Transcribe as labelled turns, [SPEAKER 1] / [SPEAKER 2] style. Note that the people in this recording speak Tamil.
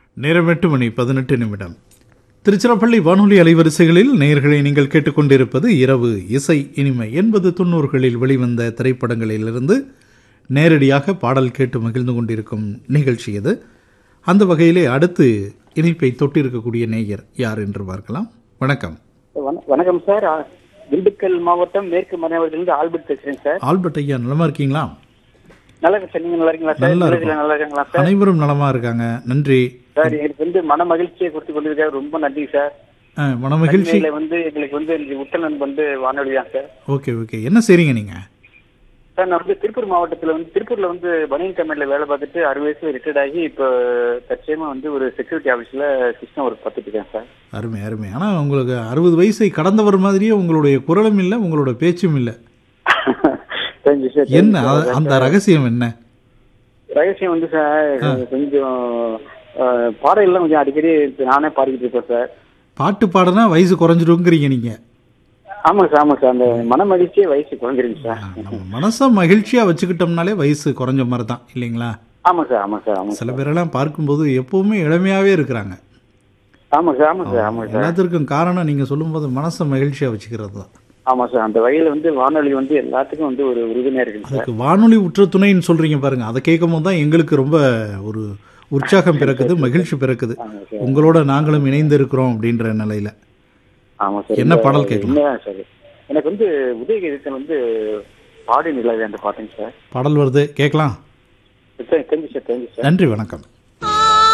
[SPEAKER 1] நேரம் எட்டு மணி பதினெட்டு நிமிடம் திருச்சிராப்பள்ளி வானொலி அலைவரிசைகளில் நேயர்களை நீங்கள் கேட்டுக்கொண்டிருப்பது இரவு இசை இனிமை எண்பது தொண்ணூறுகளில் வெளிவந்த திரைப்படங்களிலிருந்து நேரடியாக பாடல் கேட்டு மகிழ்ந்து கொண்டிருக்கும் நிகழ்ச்சி இது அந்த வகையிலே அடுத்து இனிப்பை தொட்டிருக்கக்கூடிய நேயர் யார் என்று பார்க்கலாம் வணக்கம்
[SPEAKER 2] வண- வணக்கம் சார் ஆ, திண்டுக்கல் மாவட்டம் மேற்கு மறைநகரிலிருந்து ஆல்பர்ட் பேசுறேன் சார்
[SPEAKER 1] ஆல்பர்ட் ஐயா நலமா இருக்கீங்களா
[SPEAKER 2] நல்லா இருக்கு சார் நீங்க நல்லா இருக்கீங்களா சார்
[SPEAKER 1] நல்லா
[SPEAKER 2] நிலையத்துல நல்லா இருக்காங்களா சார்
[SPEAKER 1] அனைவரும் நலமா இருக்காங்க நன்றி
[SPEAKER 2] சார் எங்களுக்கு வந்து மன மகிழ்ச்சியை கொடுத்து கொண்டிருக்காரு ரொம்ப நன்றி சார்
[SPEAKER 1] ஆ, மனமகிழ்ச்சி
[SPEAKER 2] சென்னையில வந்து எங்களுக்கு வந்து இன்னைக்கு உத்தலன் வந்து வானொலி தான் சார்
[SPEAKER 1] ஓகே ஓகே என்ன செய்றீங்க நீங்க
[SPEAKER 2] சார் நான் வந்து திருப்பூர் மாவட்டத்துல வந்து திருப்பூர்ல வந்து பனியன் கம்பெனில வேலை பார்த்துட்டு அறுபது வயசுல ரிட்டையர்ட் ஆகி இப்போ தற்சயமா வந்து ஒரு செக்யூரிட்டி ஆபீஸ்ல சிஸ்டம் ஒர்க் பார்த்துட்டு இருக்கேன் சார்
[SPEAKER 1] அருமை அருமை ஆனால் உங்களுக்கு அறுபது வயசை கடந்தவர் மாதிரியே உங்களுடைய குரலும் இல்லை உங்களோட பேச்சும் இல்லை
[SPEAKER 2] தேங்க்யூ சார்
[SPEAKER 1] என்ன அ- அந்த ரகசியம் என்ன
[SPEAKER 2] ரகசியம் வந்து சார் கொஞ்சம் அஹ், பாடல்கள்லாம் கொஞ்சம் அடிக்கடி நானே பாடிக்கிட்டு இருப்பேன் சார்
[SPEAKER 1] பாட்டு பாடுனா வயசு குறைஞ்சிருங்கிறீங்க நீங்க
[SPEAKER 2] ஆமாங்க சார் ஆமாங்க சார் அந்த மன மகிழ்ச்சியே வயசு குறைஞ்சிருங்க சார்
[SPEAKER 1] நம்ம மனசை மகிழ்ச்சியா வச்சுக்கிட்டோம்னாலே வயசு குறைஞ்ச மாதிரி தான் இல்லைங்களா
[SPEAKER 2] ஆமாங்க சார் ஆமாங்க சார் ஆமாங்க
[SPEAKER 1] சில பேரெல்லாம் பார்க்கும்போது எப்பவுமே இளமையாவே இருக்கிறாங்க
[SPEAKER 2] ஆமாங்க சார் ஆமாங்க சார் ஆமாங்க சார்
[SPEAKER 1] எல்லாத்திற்கும் காரணம் நீங்க சொல்லும்போது மனசை மகிழ்ச்சியா வச்சுக்கிறது தான்
[SPEAKER 2] ஆமா சார் அந்த வகையில வந்து வானொலி வந்து எல்லாத்துக்கும் வந்து ஒரு உறுதுணையா இருக்குங்க சார்
[SPEAKER 1] அதுக்கு வானொலி உற்ற துணைன்னு சொல்றீங்க பாருங்க அதை கேட்கும் போது தான் எங்களுக்கு ரொம்ப ஒரு உற்சாகம் பிறக்குது மகிழ்ச்சி பிறக்குது
[SPEAKER 2] ஆமாங்க சார்
[SPEAKER 1] உங்களோட நாங்களும் இணைந்து இருக்கிறோம் அப்படின்ற நிலையில
[SPEAKER 2] ஆமா சார்
[SPEAKER 1] என்ன
[SPEAKER 2] இந்த-
[SPEAKER 1] பாடல் கேட்கலாம்?
[SPEAKER 2] உண்மைதான் சார் எனக்கு வந்து உதயகீதத்தில் வந்து பாடி நிலவே அந்த பாட்டுங்க சார்
[SPEAKER 1] பாடல் வருது கேட்கலாம்
[SPEAKER 2] தெரிஞ்சு சார் தெரிஞ்சு சார்
[SPEAKER 1] நன்றி வணக்கம்